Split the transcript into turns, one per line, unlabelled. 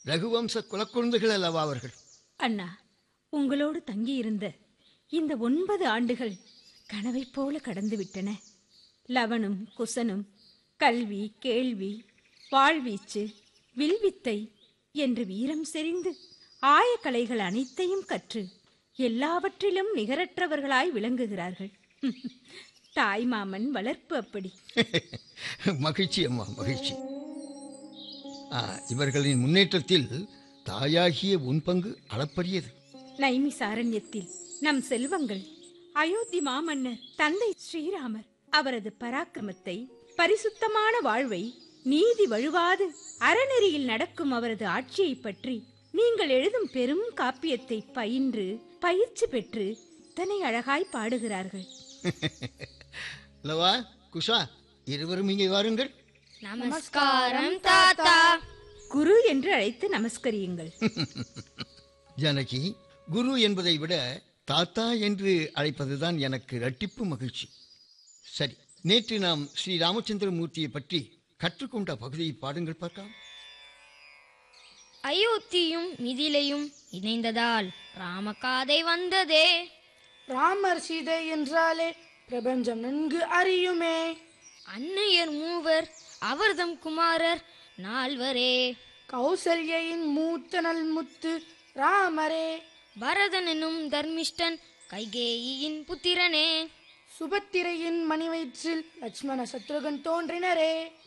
ரகுவம்ச குலக்குழந்தைகள் அல்லவா அவர்கள்
அண்ணா உங்களோடு தங்கியிருந்த இந்த ஒன்பது ஆண்டுகள் கனவைப் போல கடந்து விட்டன லவனும் குசனும் கல்வி கேள்வி வாழ்வீச்சு வில்வித்தை என்று வீரம் செறிந்து ஆயக்கலைகள் அனைத்தையும் கற்று எல்லாவற்றிலும் நிகரற்றவர்களாய் விளங்குகிறார்கள் தாய்மாமன் வளர்ப்பு அப்படி
மகிழ்ச்சி அம்மா மகிழ்ச்சி ஆ, இவர்களின் முன்னேற்றத்தில் தாயாகிய உன் பங்கு அளப்பரியது
நைமிசாரண்யத்தில் நம் செல்வங்கள் அயோத்தி மாமன்னர் தந்தை ஸ்ரீராமர் அவரது பராக்கிரமத்தை பரிசுத்தமான வாழ்வை நீதி வழுவாது அறநெறியில் நடக்கும் அவரது ஆட்சியை பற்றி நீங்கள் எழுதும் பெரும் காப்பியத்தை பயின்று பயிற்சி பெற்று இத்தனை அழகாய் பாடுகிறார்கள்
அல்லவா குஷா இருவரும் இங்கே வாருங்கள்
நமஸ்காரம் தாத்தா
குரு என்று அழைத்து நமஸ்கரியுங்கள்
ஜானகி குரு என்பதை விட தாத்தா என்று அழைப்பதுதான் எனக்கு இரட்டிப்பு மகிழ்ச்சி சரி நேற்று நாம் ஸ்ரீ ராமச்சந்திரமூர்த்தியை பற்றி கற்றுக்கொண்ட பகுதியை பாடுங்கள் பார்க்கலாம்
அயோத்தியும் மிதிலையும் இணைந்ததால் ராமகாதை வந்ததே
ராமர் சீதை என்றாலே பிரபஞ்சம் நன்கு அறியுமே
அன்னையர் மூவர் அவர்தம் குமாரர் நால்வரே
கௌசல்யின் மூத்த நல்முத்து ராமரே
பரதன் எனும் தர்மிஷ்டன் கைகேயியின் புத்திரனே
சுபத்திரையின் மணிவயிற்றில் லட்சுமண சத்ருகன் தோன்றினரே